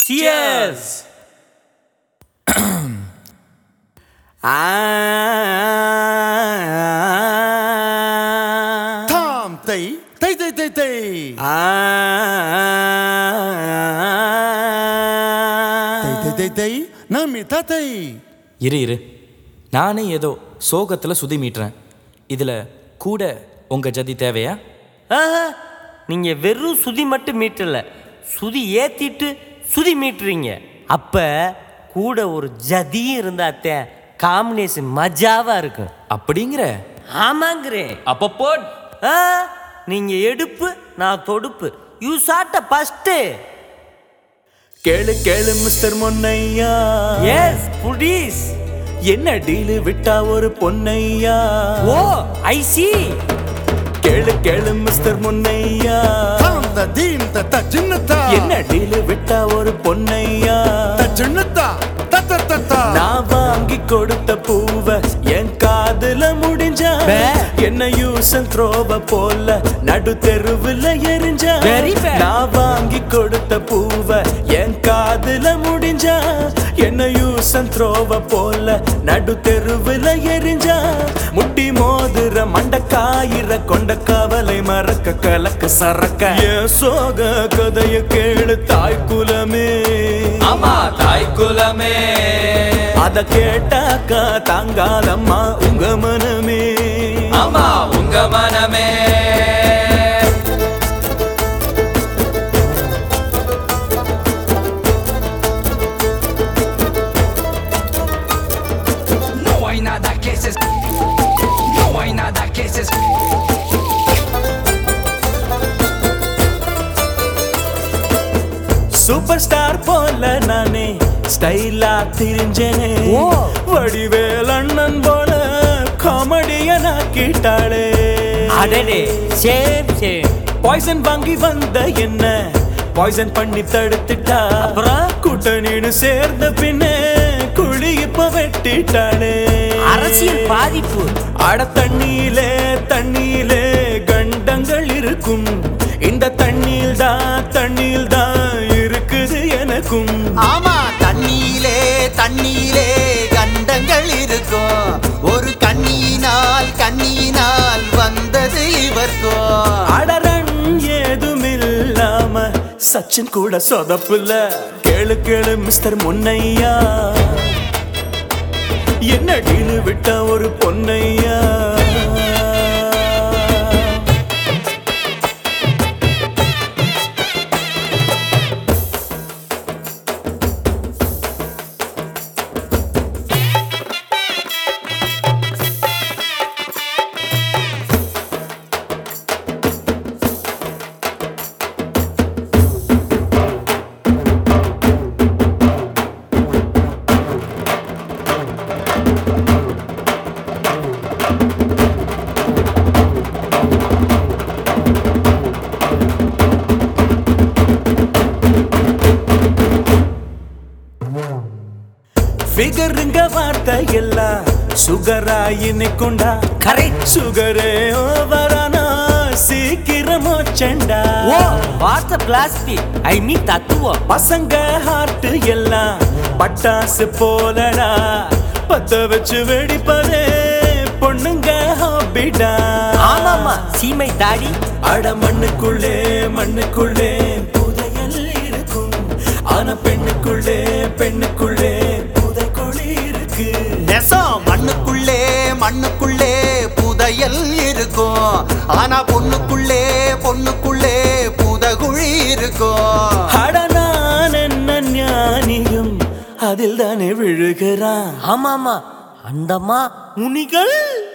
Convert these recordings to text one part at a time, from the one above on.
Cheers! ah, தாம் தை தை தை தை தை தை தை தை தை நம்மி தத்தை இரு இரு நானே ஏதோ சோகத்தில் சுதி மீட்டுறேன் இதில் கூட உங்கள் ஜதி தேவையா ஆஹா, நீங்க வெறும் சுதி மட்டும் மீட்டல சுதி ஏத்திட்டு சுதி மீட்டுறீங்க அப்ப கூட ஒரு ஜதி இருந்தாத்தே காம்பினேஷன் மஜாவா இருக்கும் அப்படிங்கிற ஆமாங்கிறேன் அப்போ போட் ஆ, நீங்க எடுப்பு நான் தொடுப்பு யூ சாட்ட ஃபர்ஸ்ட் கேளு கேளு மிஸ்டர் பொன்னையா எஸ் புடீஸ் என்ன டீலு விட்டா ஒரு பொன்னையா ஓ ஐ சி கேளு கேளு மிஸ்டர் முன்னையா தாம் த தீம் த த சின்னத்தா என்ன டீலு விட்டா ஒரு பொன்னையா த சின்னத்தா த த த த நான் வாங்கி கொடுத்த பூவ என் காதுல முடிஞ்சா பே. என்ன யூஸ் த்ரோவ போல நடு தெருவுல எரிஞ்சா Very bad. நான் வாங்கி கொடுத்த பூவ என் காதுல முடிஞ்சா என்ன யூஸ் த்ரோவ போல நடு தெருவுல எரிஞ்சா முட்டி மோதுற மண்டக்காயிர கொண்ட கவலை மறக்க கலக்க சரக்க என் சோக கதைய கேளு தாய் குலமே ஆமா தாய் குலமே அத கேட்டாக்கா தாங்காதம்மா உங்க மனமே ஆமா உங்க மனமே No hay nada que se No hay nada que se super star போல நானே ஸ்டைலா திரிஞ்சேனே ஓ. வடிவேல் அண்ணன் போல காமெடிய நாக்கிட்டாளே அடடே சேம் சேம் பாய்சன் வாங்கி வந்த என்ன பாய்சன் பண்ணி தடுத்துட்டா அப்புறம்? கூட்டணின்னு சேர்ந்த பின்னே குழி இப்ப வெட்டிட்டாளே அரசியல் பாதிப்பு அட தண்ணியிலே தண்ணியிலே கண்டங்கள் இருக்கும் இந்த தண்ணியில் தான் தண்ணியில் தான் இருக்குது எனக்கும் ஆமா தண்ணியிலே தண்ணியிலே கண்டங்கள் இருக்கும் ஒரு கண்ணியினால் கண்ணியினால் வந்தது இவர்க்கும் அடரன் ஏதுமில்லாம சச்சின் கூட சொதப்புல கேளு கேளு மிஸ்டர் முன்னையா என்ன டீலு விட்ட ஒரு பொன்னையா ஃபிகருங்க வார்த்தை எல்லாம் சுகரா இனிக்குண்டா கரெக்ட் சுகரே ஓவரானா சீக்கிரமோ செண்டா ஓ வாட்ஸ் பிளாஸ்டிக் ஐ மீன் தத்துவம் பசங்க ஹார்ட் எல்லாம் பட்டாசு போலடா பத்த வச்சு வெடிப்பதே பொண்ணுங்க ஹாபிடா ஆமாமா சீமை தாடி அட மண்ணுக்குள்ளே மண்ணுக்குள்ளே புதையல் இருக்கும் ஆனா பெண்ணுக்குள்ளே பெண்ணுக்குள்ளே புதைக்குழி இருக்கு நெசம் மண்ணுக்குள்ளே மண்ணுக்குள்ளே புதையல் இருக்கும் ஆனா பொண்ணுக்குள்ளே பொண்ணுக்குள்ளே புதகுழி இருக்கும் அட நான் என்ன ஞானியும் அதில் தானே விழுகிறான் ஆமாமா அந்தம்மா முனிகள்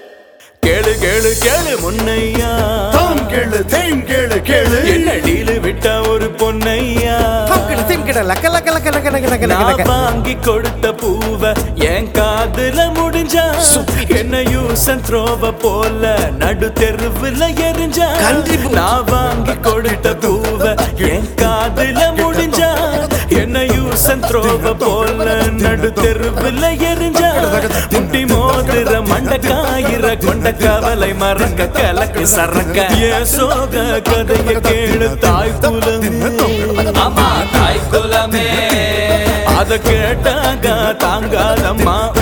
கேளு கேளு கேளு முன்னையா தாம் கேளு தேம் கேளு கேளு என்ன டீலு விட்டா ஒரு பொன்னையா தாம் கேளு தேம் கேளு லக்க லக்க லக்க லக்க லக்க லக்க லக்க நான் லக்க வாங்கி கொடுத்த பூவ என் காதுல முடிஞ்சா என்ன யூஸ் த்ரோவ போல நடு தெருவுல எரிஞ்சா நான் வாங்கி கொடுத்த பூவ என் காதுல முடிஞ்சா என்ன யூஸ் த்ரோவ போல நடு தெருவுல எரிஞ்சா முட்டி மோதுற மண்டக்காயிர கொண்ட கவலை மறக்க கலக்கு சரக்க ஏன் சோக கதைய கேளு தாய் குலம் ஆமா தாய் குலமே அத கேட்டாங்க தாங்காதம்மா